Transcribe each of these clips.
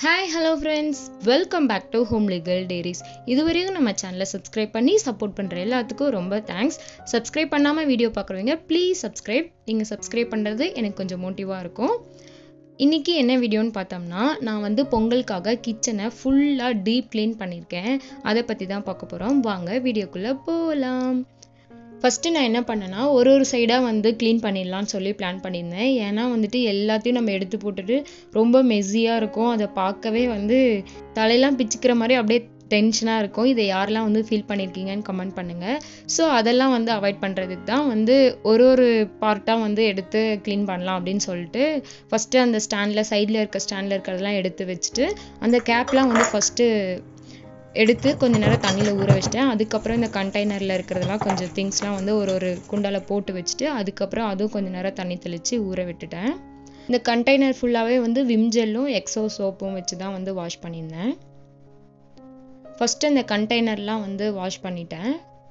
hi hello friends welcome back to home legal diaries இதுவரையும் நம்ம சேனலை சப்ஸ்கிரைப் பண்ணி சப்போர்ட் பண்ணுற எல்லாத்துக்கும் ரொம்ப தேங்க்ஸ் சப்ஸ்கிரைப் பண்ணாமல் வீடியோ பார்க்குறவங்க ப்ளீஸ் சப்ஸ்கிரைப் நீங்கள் சப்ஸ்கிரைப் பண்ணுறது எனக்கு கொஞ்சம் மோட்டிவாக இருக்கும் இன்றைக்கி என்ன வீடியோன்னு பார்த்தோம்னா நான் வந்து பொங்கலுக்காக கிச்சனை ஃபுல்லாக டீப் க்ளீன் பண்ணியிருக்கேன் அதை பற்றி தான் பார்க்க போகிறோம் வாங்க வீடியோக்குள்ளே போகலாம் ஃபஸ்ட்டு நான் என்ன பண்ணேன்னா ஒரு ஒரு சைடாக வந்து க்ளீன் பண்ணிடலான்னு சொல்லி பிளான் பண்ணியிருந்தேன் ஏன்னா வந்துட்டு எல்லாத்தையும் நம்ம எடுத்து போட்டுட்டு ரொம்ப மெஸ்ஸியாக இருக்கும் அதை பார்க்கவே வந்து தலையெல்லாம் பிச்சுக்கிற மாதிரி அப்படியே டென்ஷனாக இருக்கும் இதை யாரெல்லாம் வந்து ஃபீல் பண்ணியிருக்கீங்கன்னு கமெண்ட் பண்ணுங்கள் ஸோ அதெல்லாம் வந்து அவாய்ட் பண்ணுறதுக்கு தான் வந்து ஒரு ஒரு பார்ட்டாக வந்து எடுத்து க்ளீன் பண்ணலாம் அப்படின்னு சொல்லிட்டு ஃபஸ்ட்டு அந்த ஸ்டாண்டில் சைடில் இருக்க ஸ்டாண்டில் இருக்கிறதெல்லாம் எடுத்து வச்சுட்டு அந்த கேப்லாம் வந்து ஃபஸ்ட்டு எடுத்து கொஞ்ச நேரம் தண்ணியில் ஊற வச்சிட்டேன் அதுக்கப்புறம் இந்த கண்டெய்னரில் இருக்கிறதெல்லாம் கொஞ்சம் திங்ஸ்லாம் வந்து ஒரு ஒரு குண்டால போட்டு வச்சுட்டு அதுக்கப்புறம் அதுவும் கொஞ்ச நேரம் தண்ணி தெளித்து ஊற விட்டுட்டேன் இந்த கண்டெய்னர் ஃபுல்லாகவே வந்து விம் ஜெல்லும் எக்ஸோ சோப்பும் வச்சு தான் வந்து வாஷ் பண்ணியிருந்தேன் ஃபஸ்ட்டு இந்த கண்டெய்னர்லாம் வந்து வாஷ் பண்ணிட்டேன்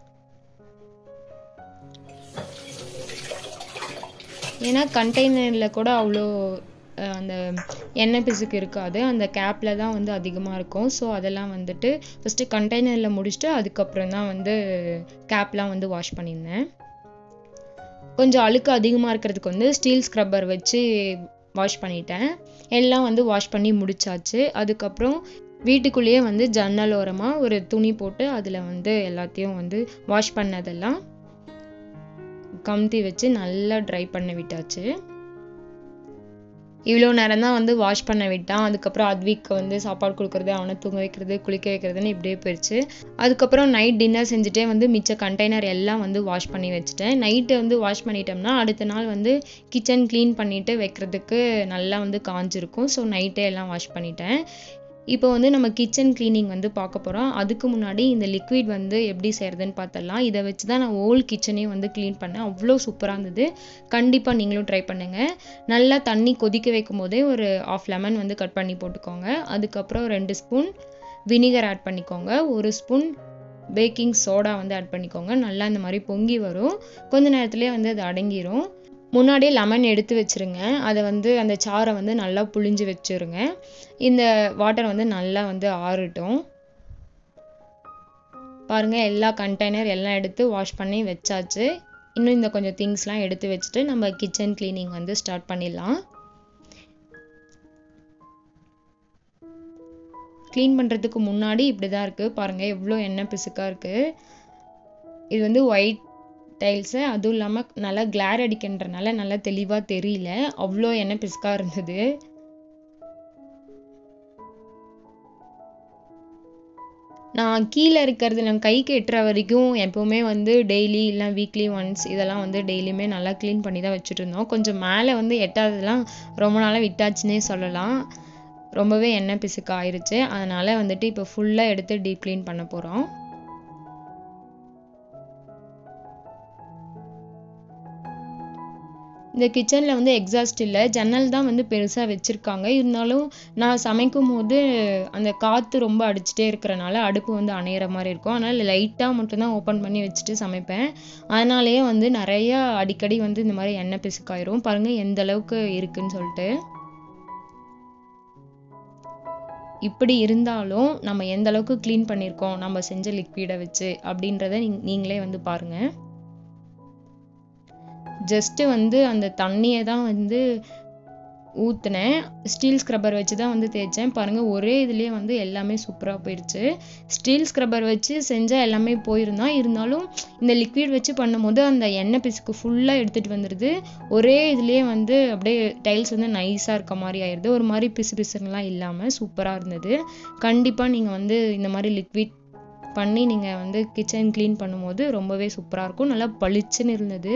ஏன்னா கண்டெய்னரில் கூட அவ்வளோ அந்த எண்ணெய் பிசுக்கு இருக்காது அந்த கேப்பில் தான் வந்து அதிகமாக இருக்கும் ஸோ அதெல்லாம் வந்துட்டு ஃபஸ்ட்டு கண்டெய்னரில் முடிச்சுட்டு அதுக்கப்புறம் தான் வந்து கேப்லாம் வந்து வாஷ் பண்ணியிருந்தேன் கொஞ்சம் அழுக்கு அதிகமாக இருக்கிறதுக்கு வந்து ஸ்டீல் ஸ்க்ரப்பர் வச்சு வாஷ் பண்ணிட்டேன் எல்லாம் வந்து வாஷ் பண்ணி முடிச்சாச்சு அதுக்கப்புறம் வீட்டுக்குள்ளேயே வந்து ஜன்னல் ஓரமாக ஒரு துணி போட்டு அதில் வந்து எல்லாத்தையும் வந்து வாஷ் பண்ணதெல்லாம் கமுத்தி வச்சு நல்லா ட்ரை பண்ண விட்டாச்சு இவ்வளோ நேரம் தான் வந்து வாஷ் பண்ண விட்டான் அதுக்கப்புறம் அத்விக்கு வந்து சாப்பாடு கொடுக்குறது அவனை தூங்க வைக்கிறது குளிக்க வைக்கிறதுன்னு இப்படியே போயிடுச்சு அதுக்கப்புறம் நைட் டின்னர் செஞ்சுட்டே வந்து மிச்ச கண்டெய்னர் எல்லாம் வந்து வாஷ் பண்ணி வச்சுட்டேன் நைட்டு வந்து வாஷ் பண்ணிட்டோம்னா அடுத்த நாள் வந்து கிச்சன் க்ளீன் பண்ணிட்டு வைக்கிறதுக்கு நல்லா வந்து காஞ்சிருக்கும் ஸோ நைட்டே எல்லாம் வாஷ் பண்ணிட்டேன் இப்போ வந்து நம்ம கிச்சன் க்ளீனிங் வந்து பார்க்க போகிறோம் அதுக்கு முன்னாடி இந்த லிக்விட் வந்து எப்படி செய்கிறதுன்னு பார்த்தலாம் இதை வச்சு தான் நான் ஓல் கிச்சனையும் வந்து க்ளீன் பண்ணேன் அவ்வளோ சூப்பராக இருந்தது கண்டிப்பாக நீங்களும் ட்ரை பண்ணுங்கள் நல்லா தண்ணி கொதிக்க வைக்கும் போதே ஒரு ஆஃப் லெமன் வந்து கட் பண்ணி போட்டுக்கோங்க அதுக்கப்புறம் ரெண்டு ஸ்பூன் வினிகர் ஆட் பண்ணிக்கோங்க ஒரு ஸ்பூன் பேக்கிங் சோடா வந்து ஆட் பண்ணிக்கோங்க நல்லா இந்த மாதிரி பொங்கி வரும் கொஞ்ச நேரத்துலேயே வந்து அது அடங்கிரும் முன்னாடியே லெமன் எடுத்து வச்சுருங்க அதை வந்து அந்த சாறை வந்து நல்லா புழிஞ்சு வச்சுருங்க இந்த வாட்டர் வந்து நல்லா வந்து ஆறட்டும் பாருங்கள் எல்லா கண்டெய்னர் எல்லாம் எடுத்து வாஷ் பண்ணி வச்சாச்சு இன்னும் இந்த கொஞ்சம் திங்ஸ்லாம் எடுத்து வச்சுட்டு நம்ம கிச்சன் க்ளீனிங் வந்து ஸ்டார்ட் பண்ணிடலாம் க்ளீன் பண்ணுறதுக்கு முன்னாடி இப்படி தான் இருக்குது பாருங்கள் எவ்வளோ எண்ணெய் பிசுக்காக இருக்குது இது வந்து ஒயிட் டைல்ஸு அதுவும் இல்லாமல் நல்லா கிளார் அடிக்கின்றனால நல்லா தெளிவாக தெரியல அவ்வளோ எண்ணெய் பிசுக்காக இருந்தது நான் கீழே இருக்கிறது நான் கைக்கு எட்டுற வரைக்கும் எப்போவுமே வந்து டெய்லி இல்லை வீக்லி ஒன்ஸ் இதெல்லாம் வந்து டெய்லியுமே நல்லா க்ளீன் பண்ணி தான் வச்சுட்டு இருந்தோம் கொஞ்சம் மேலே வந்து எட்டாததெல்லாம் ரொம்ப நாளாக விட்டாச்சுன்னே சொல்லலாம் ரொம்பவே எண்ணெய் பிசுக்கு ஆயிடுச்சு அதனால் வந்துட்டு இப்போ ஃபுல்லாக எடுத்து டீப் க்ளீன் பண்ண போகிறோம் இந்த கிச்சனில் வந்து எக்ஸாஸ்ட் இல்லை ஜன்னல் தான் வந்து பெருசாக வச்சுருக்காங்க இருந்தாலும் நான் சமைக்கும் போது அந்த காற்று ரொம்ப அடிச்சுட்டே இருக்கிறனால அடுப்பு வந்து அணையிற மாதிரி இருக்கும் அதனால் லைட்டாக மட்டும்தான் ஓப்பன் பண்ணி வச்சுட்டு சமைப்பேன் அதனாலேயே வந்து நிறையா அடிக்கடி வந்து இந்த மாதிரி எண்ணெய் பிசுக்காயிரும் பாருங்கள் எந்த அளவுக்கு இருக்குன்னு சொல்லிட்டு இப்படி இருந்தாலும் நம்ம எந்த அளவுக்கு க்ளீன் பண்ணியிருக்கோம் நம்ம செஞ்ச லிக்விடை வச்சு அப்படின்றத நீங்களே வந்து பாருங்கள் ஜஸ்ட்டு வந்து அந்த தண்ணியை தான் வந்து ஊற்றுனேன் ஸ்டீல் ஸ்க்ரப்பர் வச்சு தான் வந்து தேய்ச்சேன் பாருங்கள் ஒரே இதுலேயே வந்து எல்லாமே சூப்பராக போயிடுச்சு ஸ்டீல் ஸ்க்ரப்பர் வச்சு செஞ்சால் எல்லாமே போயிருந்தான் இருந்தாலும் இந்த லிக்விட் வச்சு பண்ணும்போது அந்த எண்ணெய் பிசுக்கு ஃபுல்லாக எடுத்துகிட்டு வந்துடுது ஒரே இதுலேயே வந்து அப்படியே டைல்ஸ் வந்து நைஸாக இருக்க மாதிரி ஆயிடுது ஒரு மாதிரி பிசு பிசுங்கெலாம் இல்லாமல் சூப்பராக இருந்தது கண்டிப்பாக நீங்கள் வந்து இந்த மாதிரி லிக்விட் பண்ணி நீங்கள் வந்து கிச்சன் க்ளீன் பண்ணும்போது ரொம்பவே சூப்பராக இருக்கும் நல்லா பளிச்சுன்னு இருந்தது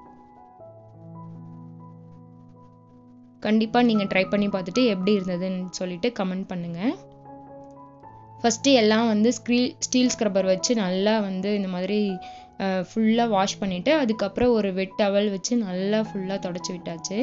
கண்டிப்பாக நீங்கள் ட்ரை பண்ணி பார்த்துட்டு எப்படி இருந்ததுன்னு சொல்லிட்டு கமெண்ட் பண்ணுங்கள் ஃபஸ்ட்டு எல்லாம் வந்து ஸ்க்ரீ ஸ்டீல் ஸ்க்ரப்பர் வச்சு நல்லா வந்து இந்த மாதிரி ஃபுல்லாக வாஷ் பண்ணிவிட்டு அதுக்கப்புறம் ஒரு வெட் டவல் வச்சு நல்லா ஃபுல்லாக தொடச்சி விட்டாச்சு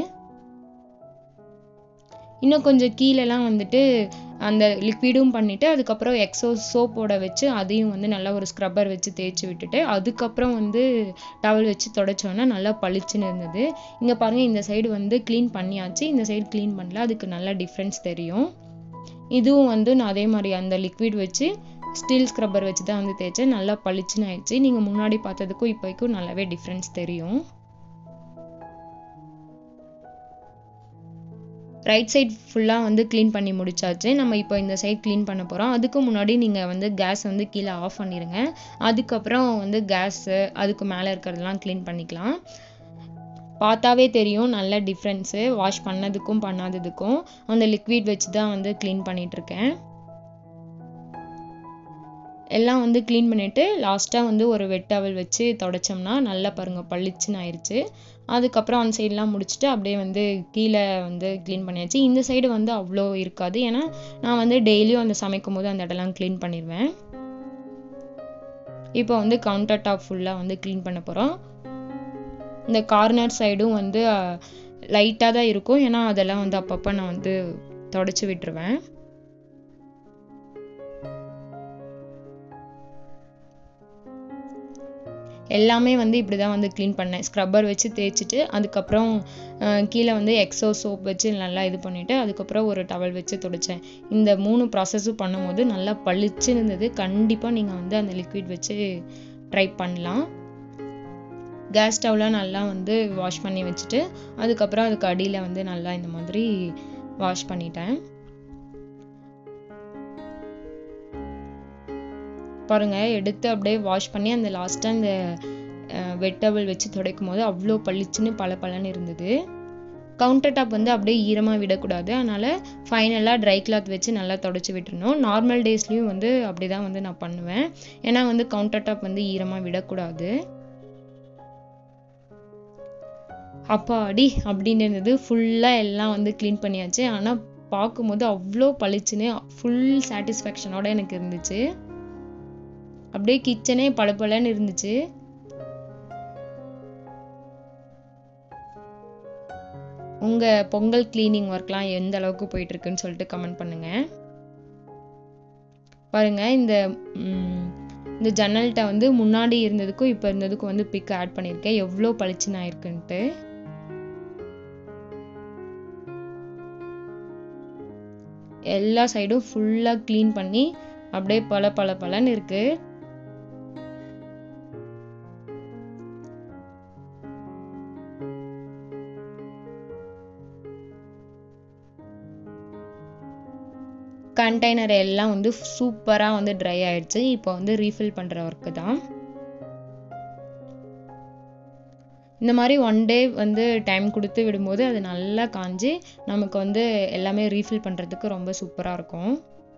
இன்னும் கொஞ்சம் கீழெல்லாம் வந்துட்டு அந்த லிக்விடும் பண்ணிவிட்டு அதுக்கப்புறம் எக்ஸோ சோப்போட வச்சு அதையும் வந்து நல்லா ஒரு ஸ்க்ரப்பர் வச்சு தேய்ச்சி விட்டுட்டு அதுக்கப்புறம் வந்து டவல் வச்சு தொடச்சோன்னா நல்லா பளிச்சுன்னு இருந்தது இங்கே பாருங்கள் இந்த சைடு வந்து க்ளீன் பண்ணியாச்சு இந்த சைடு க்ளீன் பண்ணல அதுக்கு நல்லா டிஃப்ரென்ஸ் தெரியும் இதுவும் வந்து நான் அதே மாதிரி அந்த லிக்விட் வச்சு ஸ்டீல் ஸ்க்ரப்பர் வச்சு தான் வந்து தேய்ச்சேன் நல்லா பளிச்சுன்னு ஆயிடுச்சு நீங்கள் முன்னாடி பார்த்ததுக்கும் இப்போக்கும் நல்லாவே டிஃப்ரென்ஸ் தெரியும் ரைட் சைட் ஃபுல்லாக வந்து க்ளீன் பண்ணி முடிச்சாச்சு நம்ம இப்போ இந்த சைட் க்ளீன் பண்ண போகிறோம் அதுக்கு முன்னாடி நீங்கள் வந்து கேஸ் வந்து கீழே ஆஃப் பண்ணிடுங்க அதுக்கப்புறம் வந்து கேஸு அதுக்கு மேலே இருக்கிறதெல்லாம் க்ளீன் பண்ணிக்கலாம் பார்த்தாவே தெரியும் நல்ல டிஃப்ரென்ஸு வாஷ் பண்ணதுக்கும் பண்ணாததுக்கும் அந்த லிக்விட் வச்சு தான் வந்து க்ளீன் பண்ணிகிட்ருக்கேன் எல்லாம் வந்து க்ளீன் பண்ணிவிட்டு லாஸ்ட்டாக வந்து ஒரு வெட் டவல் வச்சு தொடச்சோம்னா நல்லா பாருங்கள் பளிச்சுன்னு ஆயிடுச்சு அதுக்கப்புறம் அந்த சைட்லாம் முடிச்சுட்டு அப்படியே வந்து கீழே வந்து க்ளீன் பண்ணியாச்சு இந்த சைடு வந்து அவ்வளோ இருக்காது ஏன்னா நான் வந்து டெய்லியும் அந்த சமைக்கும் போது அந்த இடம்லாம் க்ளீன் பண்ணிடுவேன் இப்போ வந்து கவுண்டர் டாப் ஃபுல்லாக வந்து க்ளீன் பண்ண போகிறோம் இந்த கார்னர் சைடும் வந்து லைட்டாக தான் இருக்கும் ஏன்னா அதெல்லாம் வந்து அப்பப்போ நான் வந்து தொடச்சி விட்டுருவேன் எல்லாமே வந்து இப்படி தான் வந்து க்ளீன் பண்ணேன் ஸ்க்ரப்பர் வச்சு தேய்ச்சிட்டு அதுக்கப்புறம் கீழே வந்து எக்ஸோ சோப் வச்சு நல்லா இது பண்ணிவிட்டு அதுக்கப்புறம் ஒரு டவல் வச்சு துடைச்சேன் இந்த மூணு ப்ராசஸும் பண்ணும்போது நல்லா பளிச்சு இருந்தது கண்டிப்பாக நீங்கள் வந்து அந்த லிக்விட் வச்சு ட்ரை பண்ணலாம் கேஸ் ஸ்டவ்லாம் நல்லா வந்து வாஷ் பண்ணி வச்சுட்டு அதுக்கப்புறம் அதுக்கு அடியில் வந்து நல்லா இந்த மாதிரி வாஷ் பண்ணிட்டேன் பாருங்க எடுத்து அப்படியே வாஷ் பண்ணி அந்த லாஸ்ட்டாக அந்த வெட்டபிள் வச்சு துடைக்கும் போது அவ்வளோ பளிச்சுன்னு பல பலன்னு இருந்தது கவுண்டர் டாப் வந்து அப்படியே ஈரமாக விடக்கூடாது அதனால் ஃபைனலாக ட்ரை கிளாத் வச்சு நல்லா தொடச்சி விட்டுருணும் நார்மல் டேஸ்லேயும் வந்து அப்படி தான் வந்து நான் பண்ணுவேன் ஏன்னா வந்து கவுண்டர் டாப் வந்து ஈரமாக விடக்கூடாது அப்பாடி அப்படின்னு இருந்தது ஃபுல்லாக எல்லாம் வந்து க்ளீன் பண்ணியாச்சு ஆனால் பார்க்கும்போது அவ்வளோ பளிச்சுன்னு ஃபுல் சாட்டிஸ்ஃபேக்ஷனோட எனக்கு இருந்துச்சு அப்படியே கிச்சனே பளபளன்னு இருந்துச்சு உங்க பொங்கல் கிளீனிங் ஒர்க்லாம் எந்த அளவுக்கு போயிட்டு இருக்குன்னு சொல்லிட்டு கமெண்ட் பண்ணுங்க பாருங்க இந்த இந்த ஜன்னல்கிட்ட வந்து முன்னாடி இருந்ததுக்கும் இப்போ இருந்ததுக்கும் வந்து பிக் ஆட் பண்ணியிருக்கேன் எவ்வளோ பளிச்சுன்னு ஆயிருக்குன்ட்டு எல்லா சைடும் ஃபுல்லாக க்ளீன் பண்ணி அப்படியே பல பல பலன்னு இருக்கு கண்டெய்னர் எல்லாம் வந்து சூப்பராக வந்து ட்ரை ஆயிடுச்சு இப்போ வந்து ரீஃபில் பண்ணுற ஒர்க்கு தான் இந்த மாதிரி ஒன் டே வந்து டைம் கொடுத்து விடும்போது அது நல்லா காஞ்சி நமக்கு வந்து எல்லாமே ரீஃபில் பண்ணுறதுக்கு ரொம்ப சூப்பராக இருக்கும்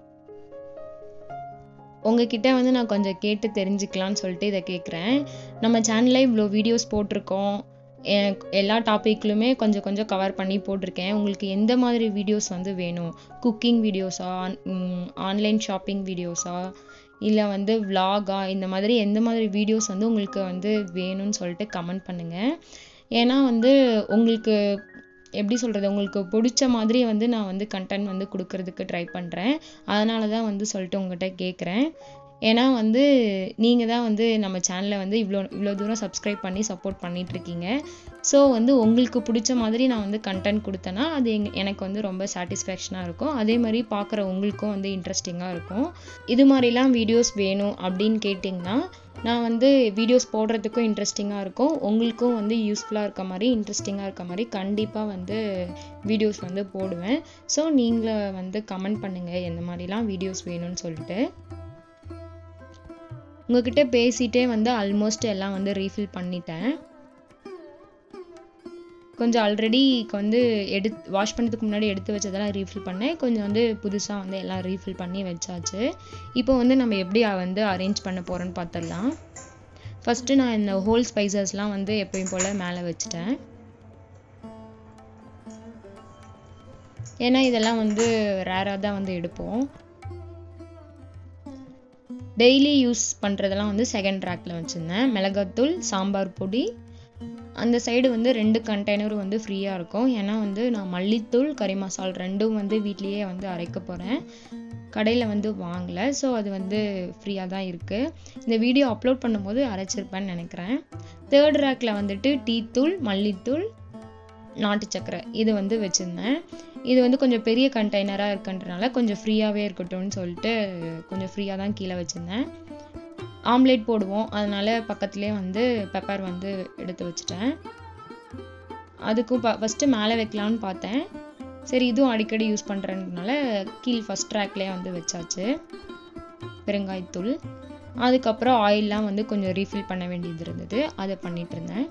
உங்ககிட்ட வந்து நான் கொஞ்சம் கேட்டு தெரிஞ்சுக்கலான்னு சொல்லிட்டு இதை கேட்குறேன் நம்ம சேனலில் இவ்வளோ வீடியோஸ் போட்டிருக்கோம் எல்லா டாப்பிக்லுமே கொஞ்சம் கொஞ்சம் கவர் பண்ணி போட்டிருக்கேன் உங்களுக்கு எந்த மாதிரி வீடியோஸ் வந்து வேணும் குக்கிங் வீடியோஸா ஆன்லைன் ஷாப்பிங் வீடியோஸா இல்லை வந்து விலாகா இந்த மாதிரி எந்த மாதிரி வீடியோஸ் வந்து உங்களுக்கு வந்து வேணும்னு சொல்லிட்டு கமெண்ட் பண்ணுங்கள் ஏன்னா வந்து உங்களுக்கு எப்படி சொல்கிறது உங்களுக்கு பிடிச்ச மாதிரி வந்து நான் வந்து கண்டென்ட் வந்து கொடுக்கறதுக்கு ட்ரை பண்ணுறேன் அதனால தான் வந்து சொல்லிட்டு உங்கள்கிட்ட கேட்குறேன் ஏன்னா வந்து நீங்கள் தான் வந்து நம்ம சேனலை வந்து இவ்வளோ இவ்வளோ தூரம் சப்ஸ்கிரைப் பண்ணி சப்போர்ட் பண்ணிகிட்ருக்கீங்க ஸோ வந்து உங்களுக்கு பிடிச்ச மாதிரி நான் வந்து கண்டென்ட் கொடுத்தேன்னா அது எங் எனக்கு வந்து ரொம்ப சாட்டிஸ்ஃபேக்ஷனாக இருக்கும் அதே மாதிரி பார்க்குற உங்களுக்கும் வந்து இன்ட்ரெஸ்டிங்காக இருக்கும் இது மாதிரிலாம் வீடியோஸ் வேணும் அப்படின்னு கேட்டிங்கன்னா நான் வந்து வீடியோஸ் போடுறதுக்கும் இன்ட்ரெஸ்டிங்காக இருக்கும் உங்களுக்கும் வந்து யூஸ்ஃபுல்லாக இருக்க மாதிரி இன்ட்ரெஸ்டிங்காக இருக்க மாதிரி கண்டிப்பாக வந்து வீடியோஸ் வந்து போடுவேன் ஸோ நீங்கள் வந்து கமெண்ட் பண்ணுங்கள் எந்த மாதிரிலாம் வீடியோஸ் வேணும்னு சொல்லிட்டு உங்ககிட்ட பேசிட்டே வந்து ஆல்மோஸ்ட் எல்லாம் வந்து ரீஃபில் பண்ணிட்டேன் கொஞ்சம் ஆல்ரெடி வந்து எடு வாஷ் பண்ணதுக்கு முன்னாடி எடுத்து வச்சதெல்லாம் ரீஃபில் பண்ணேன் கொஞ்சம் வந்து புதுசாக வந்து எல்லாம் ரீஃபில் பண்ணி வச்சாச்சு இப்போ வந்து நம்ம எப்படி வந்து அரேஞ்ச் பண்ண போகிறோன்னு பார்த்துடலாம் ஃபஸ்ட்டு நான் இந்த ஹோல் ஸ்பைசஸ்லாம் வந்து எப்பயும் போல் மேலே வச்சுட்டேன் ஏன்னா இதெல்லாம் வந்து ரேராக தான் வந்து எடுப்போம் டெய்லி யூஸ் பண்ணுறதெல்லாம் வந்து செகண்ட் ரேக்கில் வச்சுருந்தேன் மிளகாத்தூள் சாம்பார் பொடி அந்த சைடு வந்து ரெண்டு கண்டெய்னரும் வந்து ஃப்ரீயாக இருக்கும் ஏன்னா வந்து நான் மல்லித்தூள் கறி மசால் ரெண்டும் வந்து வீட்லேயே வந்து அரைக்க போகிறேன் கடையில் வந்து வாங்கலை ஸோ அது வந்து ஃப்ரீயாக தான் இருக்குது இந்த வீடியோ அப்லோட் பண்ணும்போது அரைச்சிருப்பேன்னு நினைக்கிறேன் தேர்ட் ரேக்கில் வந்துட்டு டீ தூள் மல்லித்தூள் நாட்டு சக்கரை இது வந்து வச்சுருந்தேன் இது வந்து கொஞ்சம் பெரிய கண்டெய்னராக இருக்குன்றனால கொஞ்சம் ஃப்ரீயாகவே இருக்கட்டும்னு சொல்லிட்டு கொஞ்சம் ஃப்ரீயாக தான் கீழே வச்சுருந்தேன் ஆம்லேட் போடுவோம் அதனால பக்கத்துலேயே வந்து பெப்பர் வந்து எடுத்து வச்சுட்டேன் அதுக்கும் ப ஃபஸ்ட்டு மேலே வைக்கலான்னு பார்த்தேன் சரி இதுவும் அடிக்கடி யூஸ் பண்ணுறதுனால கீழ் ஃபஸ்ட் ட்ராக்லேயே வந்து வச்சாச்சு பெருங்காயத்தூள் அதுக்கப்புறம் ஆயிலெலாம் வந்து கொஞ்சம் ரீஃபில் பண்ண வேண்டியது இருந்தது அதை பண்ணிட்டு இருந்தேன்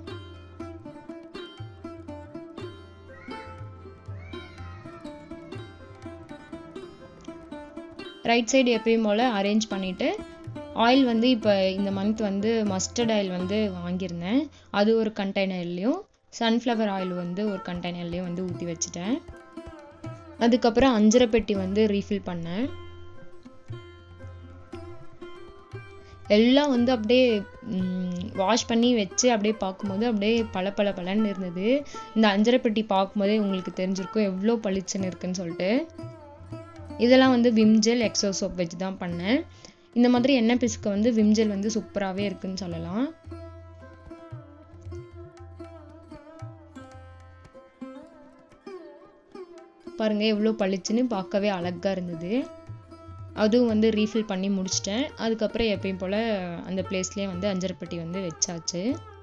ரைட் சைடு எப்பயும் போல் அரேஞ்ச் பண்ணிவிட்டு ஆயில் வந்து இப்போ இந்த மந்த் வந்து மஸ்டர்ட் ஆயில் வந்து வாங்கியிருந்தேன் அது ஒரு கண்டெய்னர்லேயும் சன்ஃப்ளவர் ஆயில் வந்து ஒரு கண்டெய்னர்லேயும் வந்து ஊற்றி வச்சுட்டேன் அதுக்கப்புறம் அஞ்சரை பெட்டி வந்து ரீஃபில் பண்ணேன் எல்லாம் வந்து அப்படியே வாஷ் பண்ணி வச்சு அப்படியே பார்க்கும்போது அப்படியே பல பல பலன்னு இருந்தது இந்த அஞ்சரை பெட்டி பார்க்கும்போதே உங்களுக்கு தெரிஞ்சிருக்கும் எவ்வளோ பளிச்சுன்னு இருக்குன்னு சொல்லிட்டு இதெல்லாம் வந்து விம்ஜெல் எக்ஸோ சோப் வச்சு தான் பண்ணேன் இந்த மாதிரி எண்ணெய் பிசுக்க வந்து விம்ஜெல் வந்து சூப்பராகவே இருக்குன்னு சொல்லலாம் பாருங்க எவ்வளோ பளிச்சுன்னு பார்க்கவே அழகா இருந்தது அதுவும் வந்து ரீஃபில் பண்ணி முடிச்சிட்டேன் அதுக்கப்புறம் எப்பயும் போல் அந்த பிளேஸ்லேயே வந்து அஞ்சரைப்பட்டி வந்து வச்சாச்சு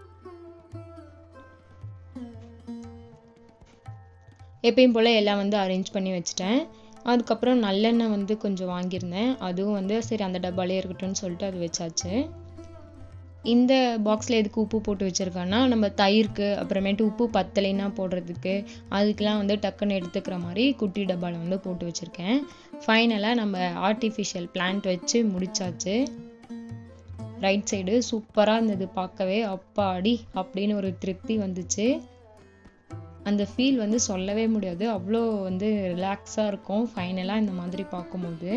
எப்பயும் போல் எல்லாம் வந்து அரேஞ்ச் பண்ணி வச்சுட்டேன் அதுக்கப்புறம் நல்லெண்ணெய் வந்து கொஞ்சம் வாங்கியிருந்தேன் அதுவும் வந்து சரி அந்த டப்பாலே இருக்கட்டும்னு சொல்லிட்டு அது வச்சாச்சு இந்த பாக்ஸில் எதுக்கு உப்பு போட்டு வச்சுருக்கேன்னா நம்ம தயிருக்கு அப்புறமேட்டு உப்பு பத்தலைன்னா போடுறதுக்கு அதுக்கெலாம் வந்து டக்குன்னு எடுத்துக்கிற மாதிரி குட்டி டப்பாவில் வந்து போட்டு வச்சுருக்கேன் ஃபைனலாக நம்ம ஆர்டிஃபிஷியல் பிளான்ட் வச்சு முடிச்சாச்சு ரைட் சைடு சூப்பராக இருந்தது பார்க்கவே அப்பாடி அப்படின்னு ஒரு திருப்தி வந்துச்சு அந்த ஃபீல் வந்து சொல்லவே முடியாது அவ்வளோ வந்து ரிலாக்ஸாக இருக்கும் ஃபைனலாக இந்த மாதிரி பார்க்கும்போது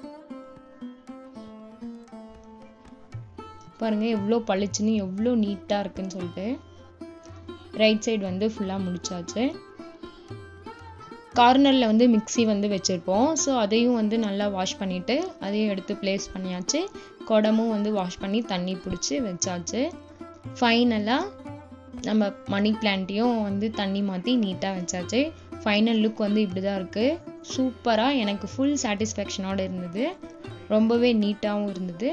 பாருங்க எவ்வளோ பளிச்சுன்னு எவ்வளோ நீட்டாக இருக்குன்னு சொல்லிட்டு ரைட் சைடு வந்து ஃபுல்லாக முடிச்சாச்சு கார்னரில் வந்து மிக்ஸி வந்து வச்சுருப்போம் ஸோ அதையும் வந்து நல்லா வாஷ் பண்ணிவிட்டு அதையும் எடுத்து ப்ளேஸ் பண்ணியாச்சு குடமும் வந்து வாஷ் பண்ணி தண்ணி பிடிச்சி வச்சாச்சு ஃபைனலாக நம்ம மணி பிளான்ட்டையும் வந்து தண்ணி மாற்றி நீட்டாக வச்சாச்சு ஃபைனல் லுக் வந்து இப்படி தான் இருக்குது சூப்பராக எனக்கு ஃபுல் சாட்டிஸ்ஃபேக்ஷனோடு இருந்தது ரொம்பவே நீட்டாகவும் இருந்தது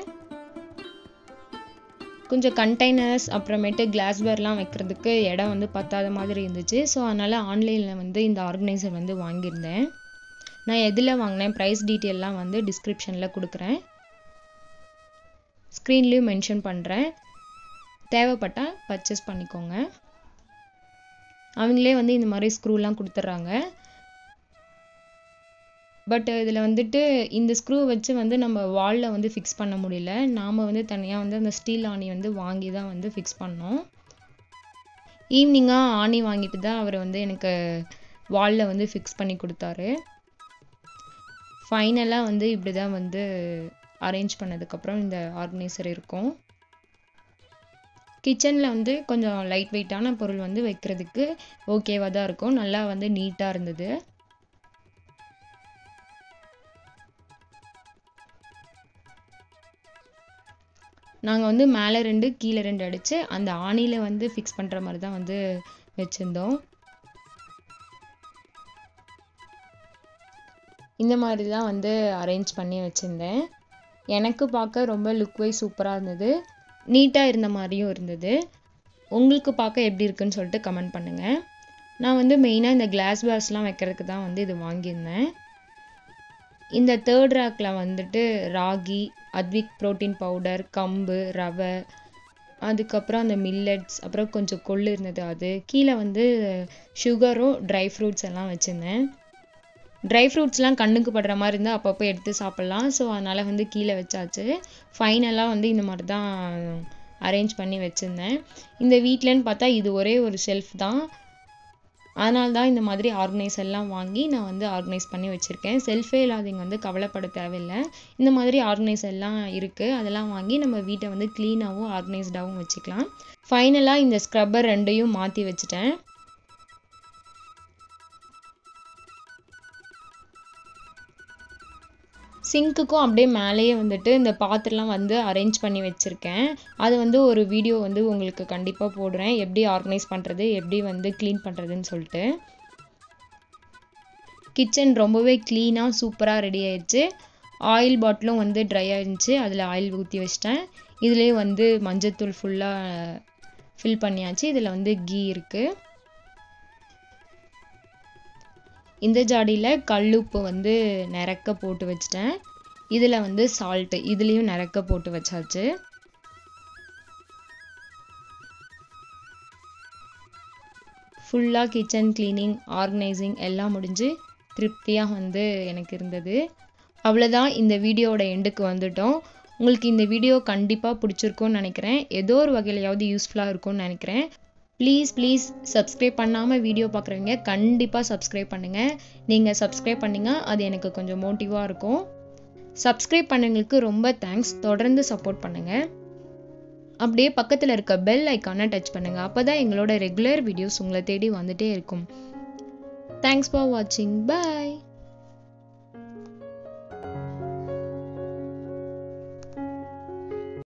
கொஞ்சம் கண்டெய்னர்ஸ் அப்புறமேட்டு கிளாஸ்வேர்லாம் வைக்கிறதுக்கு இடம் வந்து பத்தாத மாதிரி இருந்துச்சு ஸோ அதனால் ஆன்லைனில் வந்து இந்த ஆர்கனைசர் வந்து வாங்கியிருந்தேன் நான் எதில் வாங்கினேன் ப்ரைஸ் டீட்டெயிலெலாம் வந்து டிஸ்கிரிப்ஷனில் கொடுக்குறேன் ஸ்க்ரீன்லேயும் மென்ஷன் பண்ணுறேன் தேவைப்பட்டால் பர்ச்சேஸ் பண்ணிக்கோங்க அவங்களே வந்து இந்த மாதிரி ஸ்க்ரூலாம் கொடுத்துட்றாங்க பட் இதில் வந்துட்டு இந்த ஸ்க்ரூ வச்சு வந்து நம்ம வாலில் வந்து ஃபிக்ஸ் பண்ண முடியல நாம் வந்து தனியாக வந்து அந்த ஸ்டீல் ஆணி வந்து வாங்கி தான் வந்து ஃபிக்ஸ் பண்ணோம் ஈவினிங்காக ஆணி வாங்கிட்டு தான் அவர் வந்து எனக்கு வாலில் வந்து ஃபிக்ஸ் பண்ணி கொடுத்தாரு ஃபைனலாக வந்து இப்படி தான் வந்து அரேஞ்ச் பண்ணதுக்கப்புறம் இந்த ஆர்கனைசர் இருக்கும் கிச்சனில் வந்து கொஞ்சம் லைட் வெயிட்டான பொருள் வந்து வைக்கிறதுக்கு ஓகேவாக தான் இருக்கும் நல்லா வந்து நீட்டாக இருந்தது நாங்கள் வந்து மேலே ரெண்டு கீழே ரெண்டு அடித்து அந்த ஆணியில் வந்து ஃபிக்ஸ் பண்ணுற மாதிரி தான் வந்து வச்சுருந்தோம் இந்த மாதிரி தான் வந்து அரேஞ்ச் பண்ணி வச்சுருந்தேன் எனக்கு பார்க்க ரொம்ப லுக் வைஸ் சூப்பராக இருந்தது நீட்டாக இருந்த மாதிரியும் இருந்தது உங்களுக்கு பார்க்க எப்படி இருக்குன்னு சொல்லிட்டு கமெண்ட் பண்ணுங்கள் நான் வந்து மெயினாக இந்த கிளாஸ் பேர்ஸ்லாம் வைக்கிறதுக்கு தான் வந்து இது வாங்கியிருந்தேன் இந்த தேர்ட் ரேக்கில் வந்துட்டு ராகி அத்விக் ப்ரோட்டீன் பவுடர் கம்பு ரவை அதுக்கப்புறம் அந்த மில்லட்ஸ் அப்புறம் கொஞ்சம் கொள்ளு இருந்தது அது கீழே வந்து சுகரும் ட்ரை ஃப்ரூட்ஸ் எல்லாம் வச்சுருந்தேன் ட்ரை ஃப்ரூட்ஸ்லாம் கண்ணுக்கு படுற மாதிரி இருந்தால் அப்பப்போ எடுத்து சாப்பிட்லாம் ஸோ அதனால் வந்து கீழே வச்சாச்சு ஃபைனலாக வந்து இந்த மாதிரி தான் அரேஞ்ச் பண்ணி வச்சுருந்தேன் இந்த வீட்டிலன்னு பார்த்தா இது ஒரே ஒரு ஷெல்ஃப் தான் அதனால தான் இந்த மாதிரி ஆர்கனைஸ் எல்லாம் வாங்கி நான் வந்து ஆர்கனைஸ் பண்ணி வச்சுருக்கேன் செல்ஃபே இல்லாதவங்க வந்து கவலைப்பட தேவையில்லை இந்த மாதிரி ஆர்கனைஸ் எல்லாம் இருக்குது அதெல்லாம் வாங்கி நம்ம வீட்டை வந்து க்ளீனாகவும் ஆர்கனைஸ்டாகவும் வச்சுக்கலாம் ஃபைனலாக இந்த ஸ்க்ரப்பர் ரெண்டையும் மாற்றி வச்சுட்டேன் சிங்க்குக்கும் அப்படியே மேலேயே வந்துட்டு இந்த பாத்திரம்லாம் வந்து அரேஞ்ச் பண்ணி வச்சுருக்கேன் அது வந்து ஒரு வீடியோ வந்து உங்களுக்கு கண்டிப்பாக போடுறேன் எப்படி ஆர்கனைஸ் பண்ணுறது எப்படி வந்து க்ளீன் பண்ணுறதுன்னு சொல்லிட்டு கிச்சன் ரொம்பவே க்ளீனாக சூப்பராக ரெடி ஆயிடுச்சு ஆயில் பாட்டிலும் வந்து ட்ரை ஆயிருந்துச்சு அதில் ஆயில் ஊற்றி வச்சிட்டேன் இதுலேயே வந்து மஞ்சத்தூள் ஃபுல்லாக ஃபில் பண்ணியாச்சு இதில் வந்து கீ இருக்குது இந்த ஜாடியில் கல்லுப்பு வந்து நிறக்க போட்டு வச்சிட்டேன் இதில் வந்து சால்ட்டு இதுலேயும் நிறக்க போட்டு வச்சாச்சு ஃபுல்லாக கிச்சன் க்ளீனிங் ஆர்கனைசிங் எல்லாம் முடிஞ்சு திருப்தியாக வந்து எனக்கு இருந்தது அவ்வளோதான் இந்த வீடியோவோட எண்டுக்கு வந்துட்டோம் உங்களுக்கு இந்த வீடியோ கண்டிப்பாக பிடிச்சிருக்கும்னு நினைக்கிறேன் ஏதோ ஒரு வகையிலையாவது யூஸ்ஃபுல்லாக இருக்கும்னு நினைக்கிறேன் ப்ளீஸ் ப்ளீஸ் சப்ஸ்கிரைப் பண்ணாமல் வீடியோ பார்க்குறவங்க கண்டிப்பாக சப்ஸ்கிரைப் பண்ணுங்கள் நீங்கள் சப்ஸ்கிரைப் பண்ணிங்க அது எனக்கு கொஞ்சம் மோட்டிவாக இருக்கும் சப்ஸ்கிரைப் பண்ணவங்களுக்கு ரொம்ப தேங்க்ஸ் தொடர்ந்து சப்போர்ட் பண்ணுங்கள் அப்படியே பக்கத்தில் இருக்க பெல் ஐக்கானை டச் பண்ணுங்கள் அப்போ தான் எங்களோட ரெகுலர் வீடியோஸ் உங்களை தேடி வந்துட்டே இருக்கும் தேங்க்ஸ் ஃபார் வாட்சிங் பாய்